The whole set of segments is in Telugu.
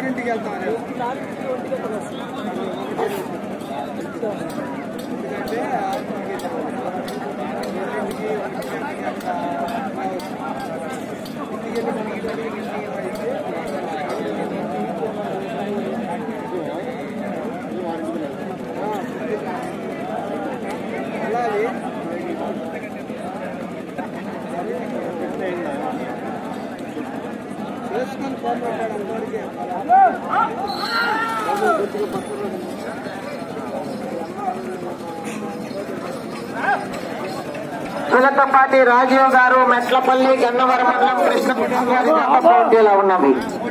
ఎవరింటికి వెళ్తామని ఎందుకంటే ఎవరింటికి ఇంటికి అట్లా ఇంటికి వెళ్ళి మనకి ఇంటికి వెళ్ళాలి చేసుకొని పోతాడు అందరికీ చిలకపాటి రాజీవ్ గారు మెట్లపల్లి గన్నవరం మండలం కృష్ణ గారి జత పోటీలో ఉన్నవి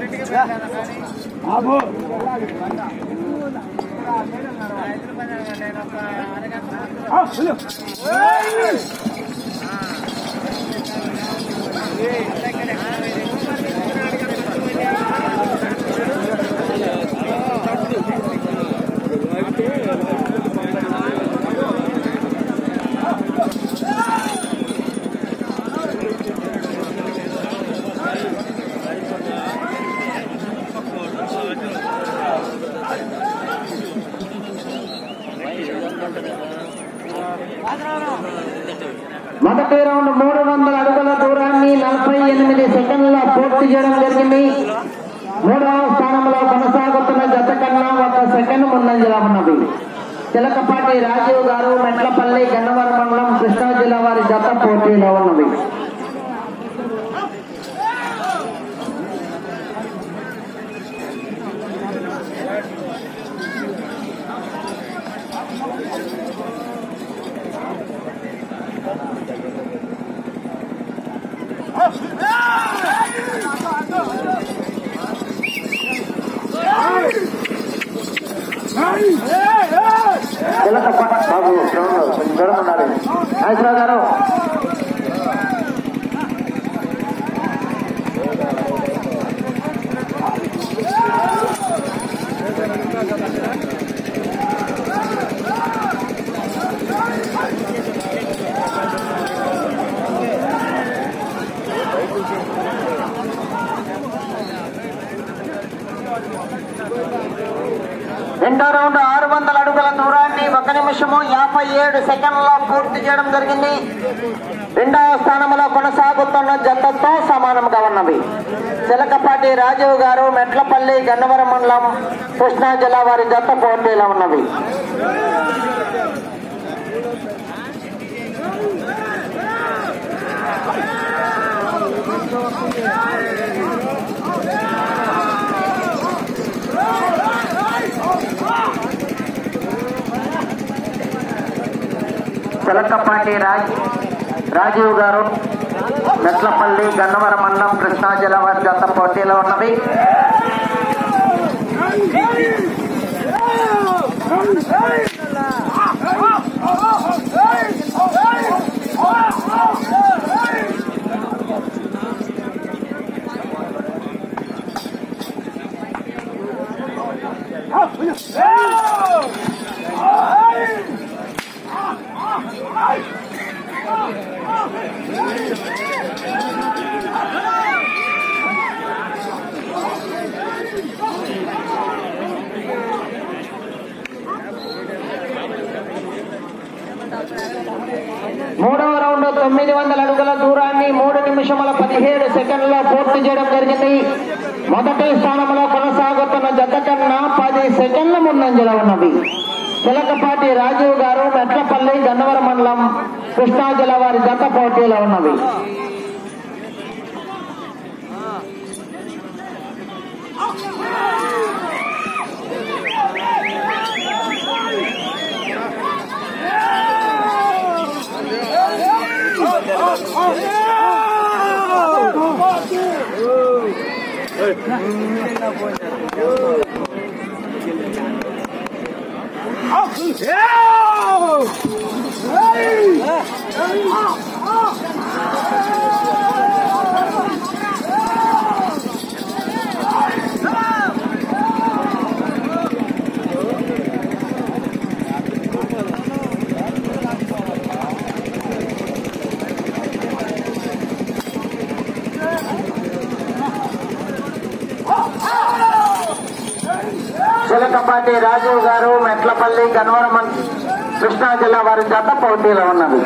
మొదటి రౌండ్ మూడు వందల అడుగుల దూరాన్ని నలభై ఎనిమిది సెకండ్ల పూర్తి చేయడం జరిగింది మూడవ స్థానంలో కొనసాగుతున్న జత కన్నా ఒక సెకండ్ ముందంజలా ఉన్నది చిలకపాటి రాజీవ్ గారు మెట్లపల్లి గన్నవరం మండలం కృష్ణా జిల్లా వారి జత పోటీలో ఉన్నది చిలకపాటి బాబు గ్రౌండ్ కొంచెం దూరం ఉన్నారు నాగేశ్వరరావు గారు రెండో రౌండ్ ఆరు వందల అడుగుల దూరాన్ని ఒక నిమిషము యాభై ఏడు సెకండ్లో పూర్తి చేయడం జరిగింది రెండవ స్థానంలో కొనసాగుతున్న జతతో సమానంగా ఉన్నవి చిలకపాటి రాజీవ్ గారు మెట్లపల్లి గన్నవరం మండలం కృష్ణా జిల్లా వారి జత పోటీలో ఉన్నవి చిలకపాటి రాజ్ రాజీవ్ గారు మెట్లపల్లి గన్నవరం మండలం కృష్ణా జిల్లా వారి జత పోటీలో ఉన్నవి మూడవ రౌండ్ తొమ్మిది వందల అడుగుల దూరాన్ని మూడు నిమిషముల పదిహేడు సెకండ్లో పూర్తి చేయడం జరిగింది మొదటి స్థానంలో కొనసాగుతున్న జత కన్నా పది సెకండ్ల ముందంజలో ఉన్నవి చిలకపాటి రాజీవ్ గారు మెట్లపల్లి గన్నవరం మండలం కృష్ణా జిల్లా వారి జత పోటీలో ఉన్నవి చిలకపాటి రాజీవ్ గారు మెట్లపల్లి గన్నవరం కృష్ణా జిల్లా వారి జత పోటీలో ఉన్నది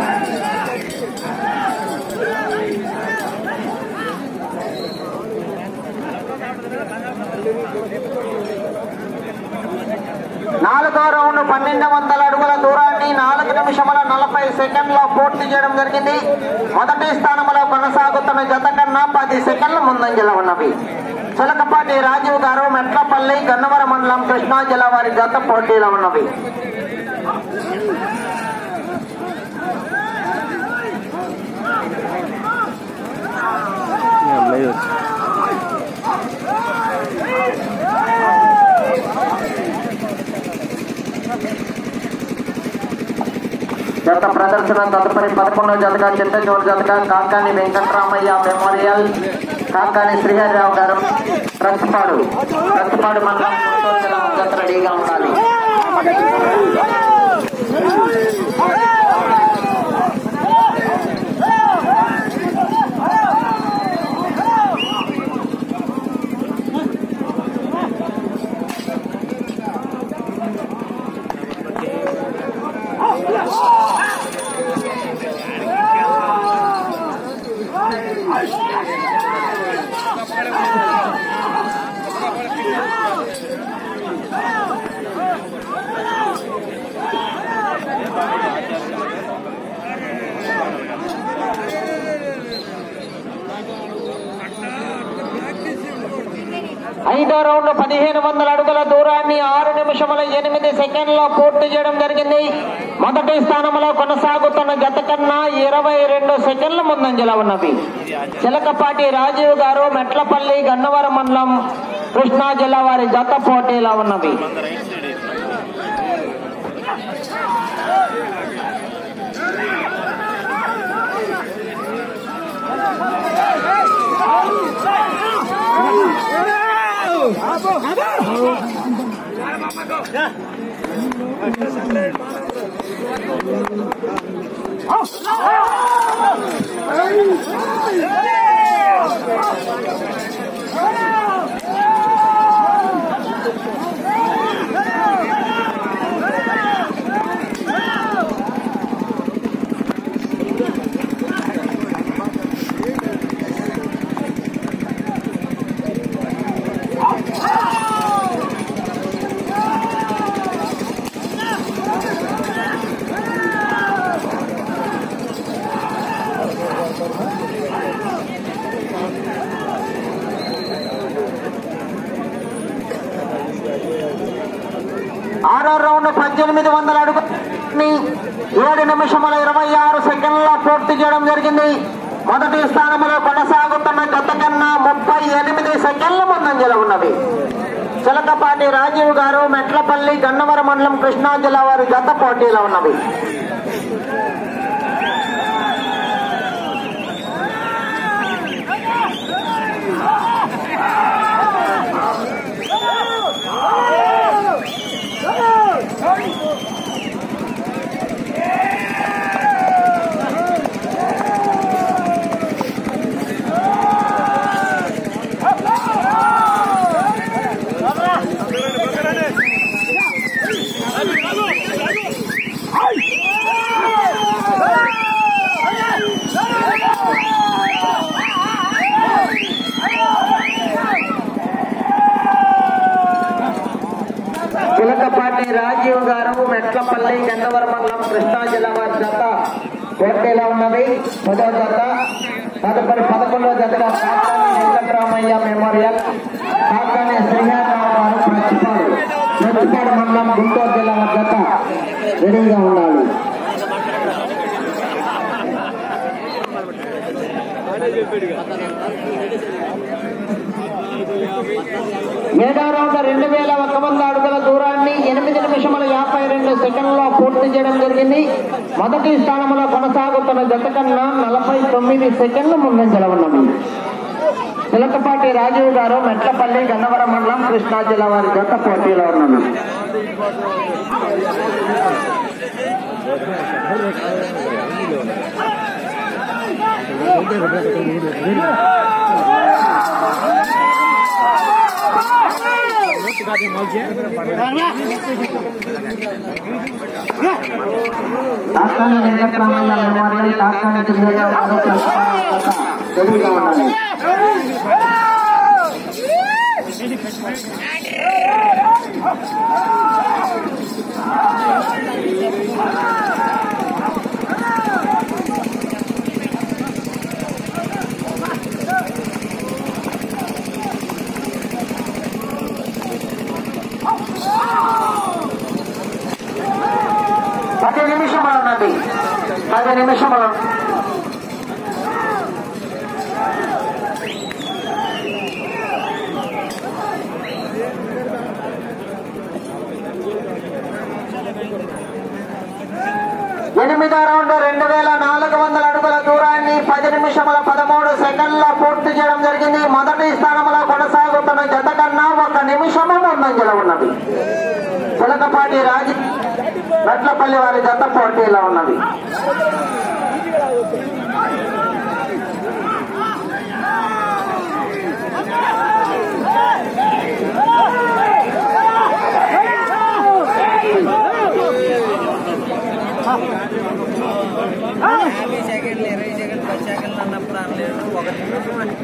నాలుగో రౌండ్ పన్నెండు వందల అడుగుల దూరాన్ని నాలుగు నిమిషముల నలభై సెకండ్లో పూర్తి చేయడం జరిగింది మొదటి స్థానంలో కొనసాగుతున్న జత కన్నా పది సెకండ్ల ముందంజలో ఉన్నవి చిలకపాటి రాజీవ్ గారు మెట్లపల్లి గన్నవరం మండలం కృష్ణా జిల్లా వారి జత పోటీలో ఉన్నవి జత ప్రదర్శన తదుపరి పదకొండవ జతగా చింతచూరు జతగా కాకాని వెంకటరామయ్య మెమోరియల్ కాకాని శ్రీహరిరావు గారు ప్రతిపాడు ప్రతిపాడు మండలం గుంటూరు జిల్లా జత రెడీగా ఉండాలి ఐదో రౌండ్ పదిహేను వందల అడుగుల దూరాన్ని ఆరు నిమిషముల ఎనిమిది సెకండ్లో పూర్తి చేయడం జరిగింది మొదటి స్థానంలో కొనసాగుతున్న జత కన్నా ఇరవై రెండు సెకండ్ల ముందంజల ఉన్నది చిలకపాటి రాజీవ్ గారు మెట్లపల్లి గన్నవరం మండలం కృష్ణా జిల్లా వారి జత పోటీలో ఉన్నది ఆరో రౌండ్ పద్దెనిమిది వందల అడుగుని ఏడు నిమిషముల ఇరవై ఆరు సెకండ్ల పూర్తి చేయడం జరిగింది మొదటి స్థానంలో కొనసాగుతున్న గత కన్నా ముప్పై ఎనిమిది సెకండ్ల ముందంజల ఉన్నది చిలకపాటి రాజీవ్ గారు మెట్లపల్లి గన్నవరం మండలం కృష్ణా జిల్లా వారి గత పోటీలో ఉన్నవి చిలకపాటి రాజీవ్ గారు మెట్లపల్లి గన్నవరం మండలం కృష్ణా జిల్లా వారి జత పోటీలో ఉన్నది పదో జత తదుపరి పదకొండవ జతగా కాకాని వెంకటరామయ్య మెమోరియల్ కాకాని శ్రీహరిరావు గారు ప్రతిపాడు ప్రతిపాడు మండలం గుంటూరు జిల్లా వారి జత రెడీగా ఉండాలి ఏడో రౌండ్ రెండు వేల ఒక వంద అడుగుల దూరాన్ని ఎనిమిది నిమిషముల యాభై రెండు సెకండ్లో పూర్తి చేయడం జరిగింది మొదటి స్థానంలో కొనసాగుతున్న జత కన్నా నలభై తొమ్మిది సెకండ్లు ముందంజల ఉన్నవి చిలకపాటి రాజీవ్ గారు మెట్లపల్లి గన్నవరం మండలం కృష్ణా జిల్లా వారి జత పోటీలో ఉన్నది తాత్కాలిక వెంకటరామయ్య మెమోరియల్ తాత్కాలిక జిల్లా తెలుగుగా ఉండాలి పది నిమిషములు ఉన్నది పది నిమిషములు ఎనిమిదో రౌండ్ రెండు వేల నాలుగు వందల అడుగుల దూరాన్ని పది నిమిషముల పదమూడు సెకండ్ల పూర్తి చేయడం జరిగింది మొదటి స్థానంలో కొనసాగుతున్న జత కన్నా ఒక నిమిషము ముందంజలో ఉన్నది చిలకపాటి రాజు నట్లపల్లి వారి జత పోటీలో ఉన్నది యాభై సెకండ్లు ఇరవై సెకండ్లు పది సెకండ్లు అన్నప్పుడు అనలేదు ఒక నిమిషం అని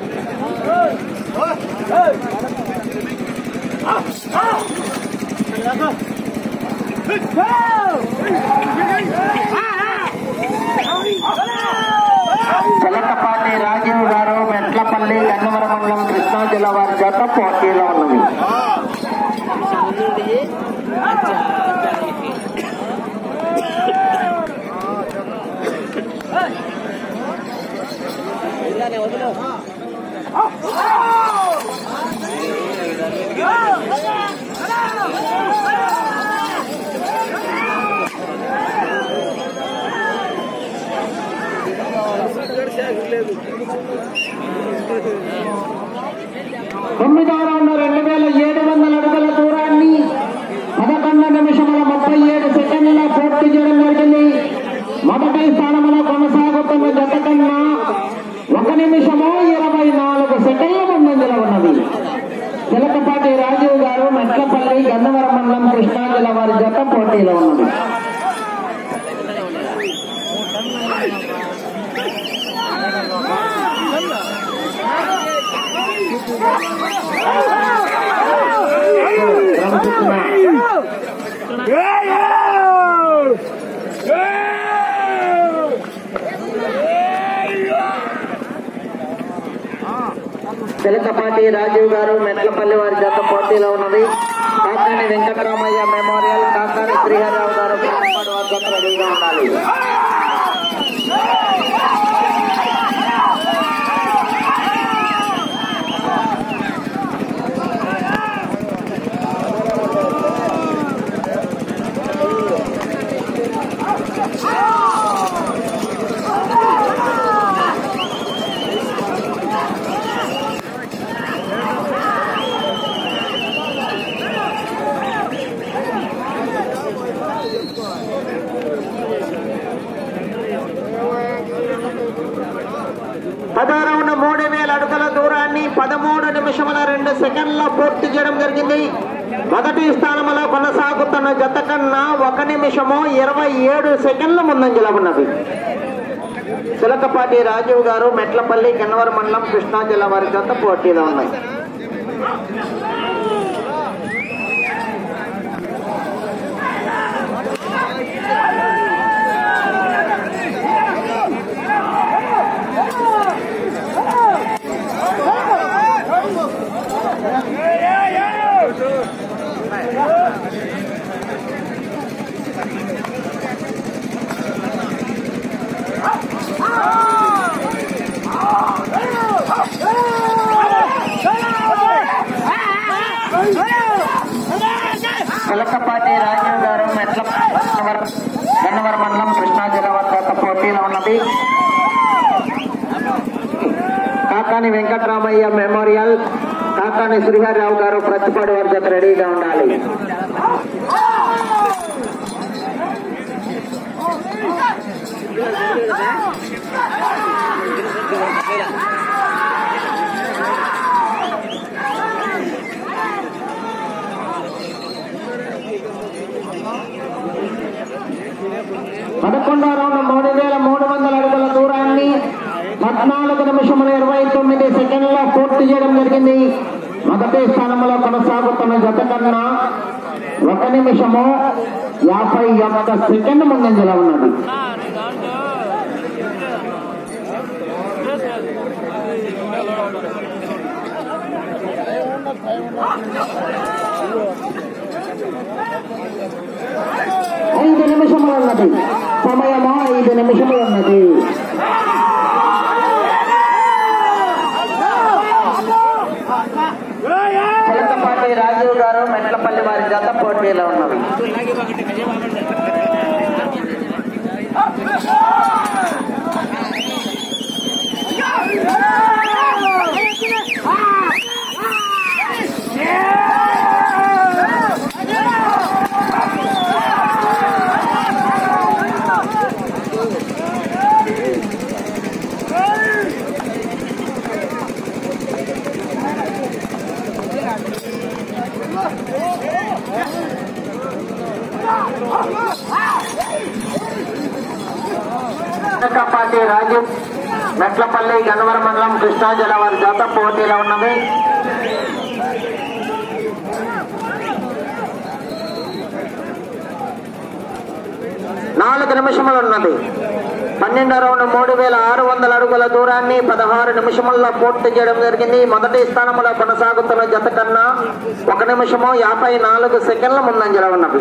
చిలకపాటి రాజీవ్ గారు మెట్లపల్లి గన్నవరం మండలం కృష్ణా జిల్లా వారి జత పోటీలో ఉన్నది తొమ్మిదో రౌండ్ రెండు వేల ఏడు వందల అడుగుల దూరాన్ని పదకొండు నిమిషముల ముప్పై ఏడు సెకండ్ల పూర్తి చేయడం జరిగింది మొదటి స్థానంలో కొనసాగుతున్న జత కన్నా ఒక నిమిషము ఇరవై నాలుగు సెకండ్ల ముందంజలో ఉన్నది చిలకపాటి రాజీవ్ గారు మెట్లపల్లి గన్నవరం మండలం కృష్ణా జిల్లా వారి జత పోటీలో ఉన్నది చిలకపాటి రాజీవ్ గారు మెట్లపల్లి వారి జత పోటీలో ఉన్నది కాకాని వెంకటరామయ్య మెమోరియల్ కాకాని శ్రీహరిరావు గారు పిల్లపాడు వారి జత రెడీగా ఉండాలి పదో రౌండ్ మూడు వేల అడుగుల దూరాన్ని పదమూడు నిమిషముల రెండు సెకండ్ల పూర్తి చేయడం జరిగింది మొదటి స్థానంలో కొనసాగుతున్న జత కన్నా ఒక నిమిషము ఇరవై ఏడు సెకండ్ల ముందంజలో ఉన్నది చిలకపాటి రాజీవ్ గారు మెట్లపల్లి గన్నవరం మండలం కృష్ణా జిల్లా వారి జత పోటీలో ఉన్నాయి చిలకపాటి రాజీవ్ గారు మెట్ల గన్నవరం గన్నవరం మండలం కృష్ణా జిల్లా వారి జత పోటీలో ఉన్నది కాకాని వెంకటరామయ్య మెమోరియల్ కాకాని శ్రీహరిరావు గారు ప్రతిపాడు వారి జత రెడీగా ఉండాలి పదకొండో రౌండ్ మూడు వేల మూడు వందల అడుగుల దూరాన్ని పద్నాలుగు నిమిషముల ఇరవై తొమ్మిది సెకండ్లో పూర్తి చేయడం జరిగింది మొదటి స్థానంలో కొనసాగుతున్న జత కన్నా ఒక నిమిషము యాభై ఒక్క సెకండ్ ముందంజలో ఉన్నది ఐదు నిమిషములు ఉన్నది సమయము ఐదు నిమిషములు ఉన్నది చిలకపాటి రాజీవ్ గారు మెట్లపల్లి వారి జత పోటీలో ఉన్నవి పార్టీ రాజు మెట్లపల్లి గన్నవరం మండలం కృష్ణా జిల్లా వారి జాత పోటీలో ఉన్నది నాలుగు నిమిషములు ఉన్నది పన్నెండో రౌండ్ మూడు వేల ఆరు వందల అడుగుల దూరాన్ని పదహారు నిమిషముల్లో పూర్తి చేయడం జరిగింది మొదటి స్థానంలో కొనసాగుతున్న జత కన్నా ఒక నిమిషము యాభై నాలుగు సెకండ్ల ముందంజలో ఉన్నవి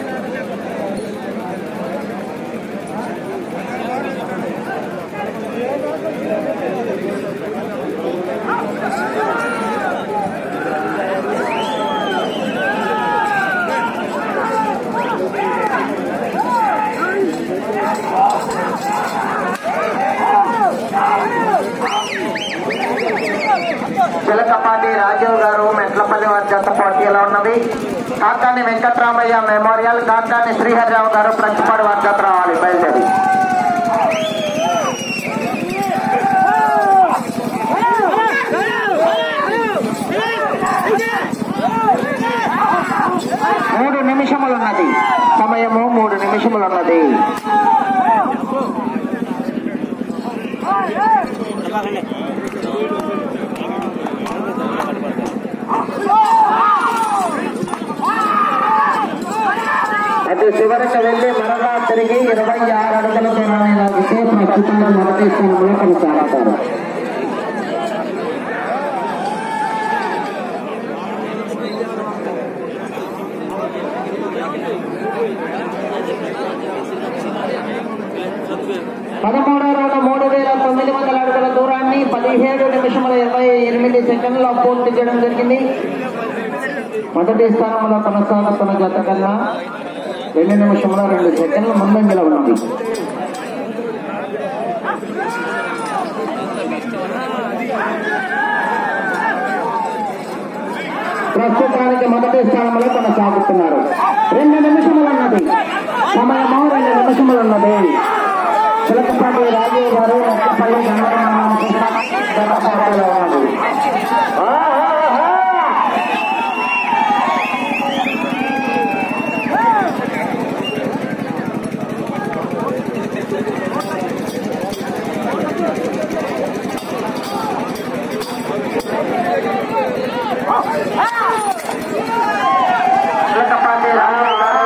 చిలకపాటి రాజీవ్ గారు మెట్లపల్లి వారి జత పోటీలో ఉన్నది కాకాని వెంకట్రామయ్య మెమోరియల్ కాకాని శ్రీహరిరావు గారు ప్రతిపాడు వారి జత రావాలి బయలుదేరి మూడు నిమిషములు ఉన్నది సమయము మూడు నిమిషములు ఉన్నది అది చివరికి వెళ్లి మరలా తిరిగి ఇరవై ఆరు అడుగుల దూరాన్ని లాగితే ప్రస్తుతంగా మొదటి స్థానంలో కొనసాగుతారు పదమూడో రోజు మూడు వేల తొమ్మిది వందల అడుగుల దూరాన్ని పదిహేడు నిమిషముల ఇరవై ఎనిమిది సెకండ్లో పూర్తి చేయడం జరిగింది మొదటి స్థానంలో కొనసాగుతున్న జత కన్నా రెండు నిమిషంలో రెండు సెకండ్ల ముందంజలో ఉన్నది ప్రస్తుతానికి మొదటి స్థానంలో కొనసాగుతున్నారు రెండు నిమిషములు ఉన్నది సమయము రెండు నిమిషములు ఉన్నది చిలకపాటి రాజీవ్ గారు నక్కపల్లి గంగరమణ జతపాటలో ఉన్నది చిలకపాటి రాజీవ్ గారు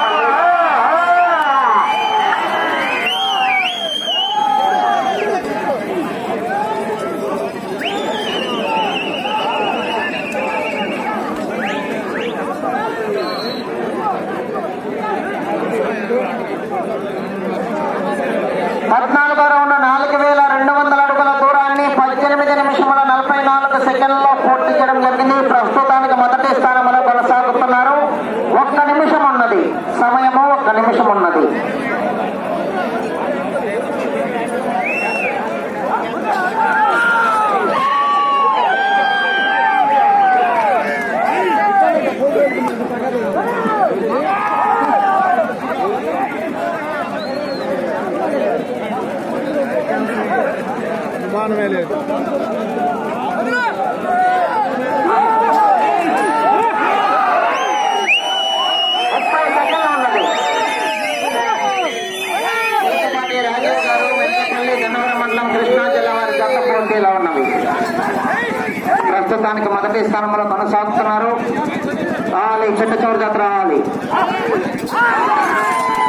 పద్నాలుగో రౌండ్ నాలుగు వేల రెండు వందల అడుగుల దూరాన్ని పద్దెనిమిది నిమిషముల నలభై నాలుగు సెకండ్లలో పూర్తి చేయడం జరిగింది ప్రస్తుతానికి మొదటి స్థానంలో కొనసాగుతున్నారు ఒక్క నిమిషం ఉన్నది సమయము ఒక్క నిమిషం ఉన్నది అనుమానమే లేదు ముప్పై సెకండ్లు ఉన్నది ప్రస్తుతానికి మొదటి స్థానంలో కొనసాగుతున్నారు రావాలి చిట్ట చివరి జాతర రావాలి